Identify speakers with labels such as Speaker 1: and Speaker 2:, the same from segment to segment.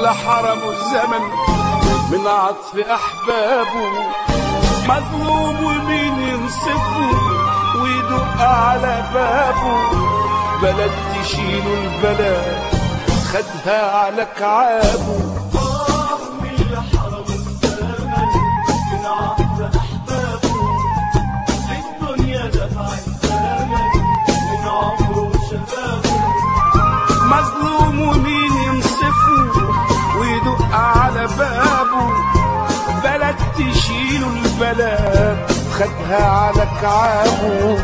Speaker 1: اللي حرموا الزمن من عطف احبابه مظلوم ومين ينصفه ويدق على بابه بلد تشيله البلد خدها على كعابه مظلوم ومين ينصفه ويدق على بابه بلد تشيله البلد خدها على كعابه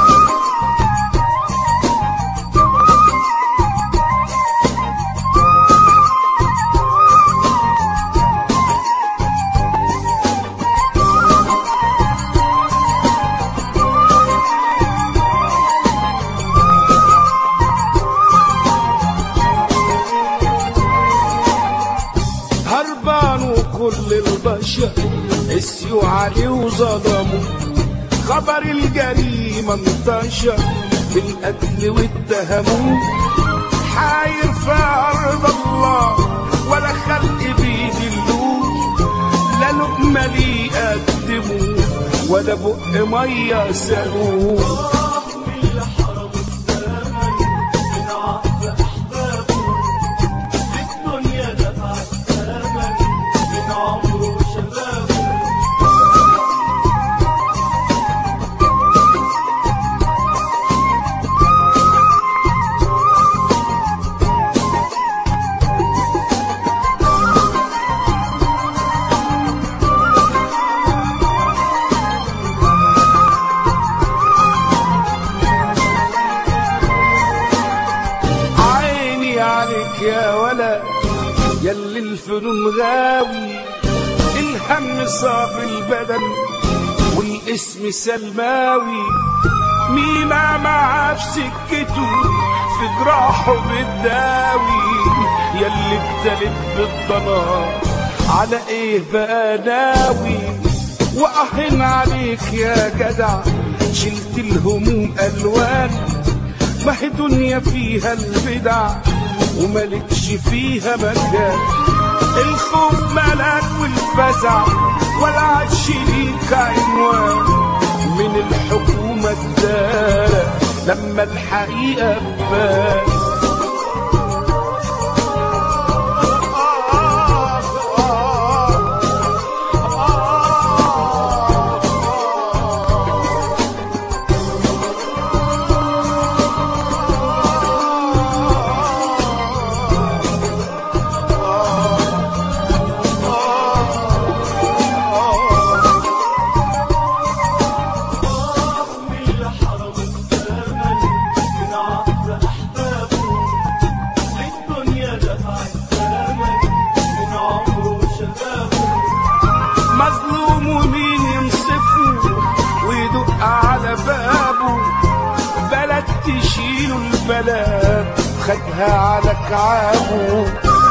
Speaker 1: هربان وكل البشر قسيوا عليه وظلموا خبر الجريمة انتشر بالقتل واتهموه حاير في أرض الله ولا خلق بيدلوه لا لقمة ليه يقدموه ولا بق مية سالوه عيني عليك يا ولا يلي الفنون غاوي الهم صاب البدن والاسم سلماوي ميمة معاه في سكته في جراحه بتداوي يلي ابتلت بالضنا على ايه بقى ناوي واهن عليك يا جدع شلت الهموم الوان ما هي دنيا فيها البدع وملكش فيها مكان الخوف ملك والفزع ولا عادش ليك عنوان من الحكومة الدارة لما الحقيقة تبان مظلوم ومين ينصفه ويدق على بابه بلد تشيله البلد خدها على كعابه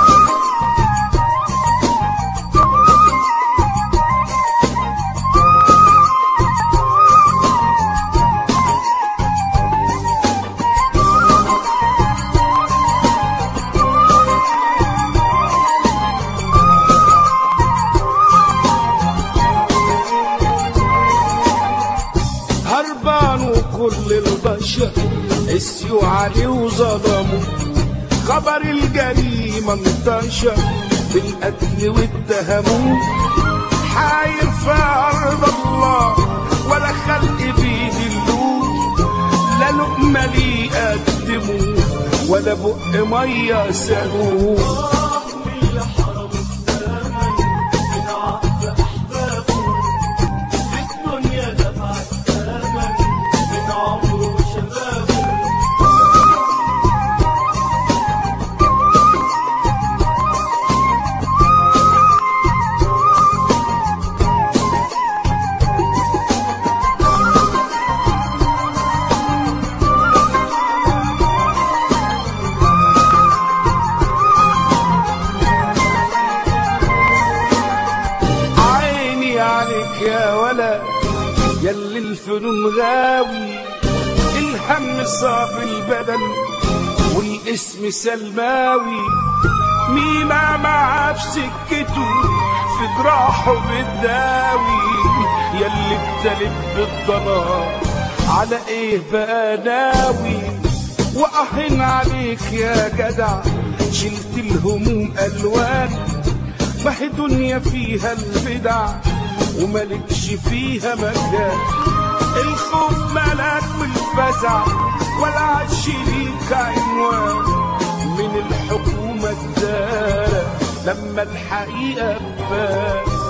Speaker 1: هربان وكل البشر قسيوا عليه وظلموا خبر الجريمة انتشر بالقتل واتهموه حاير في أرض الله ولا خلق بيدلوه لا لقمة ليه يقدموه ولا بق مية سالوه عيني عليك يا ولا يلي الفنون غاوي الهم صاب البدن والاسم سلماوي مينا معاه في سكته في جراحه بتداوي ياللي ابتلت بالضلال على ايه بقى ناوي وأهن عليك يا جدع شلت الهموم ألوان ما هي دنيا فيها البدع وملكش فيها مكان الخوف ملاك والفزع ولا عادش ليك عنوان من الحكومة الدارة لما الحقيقة تبان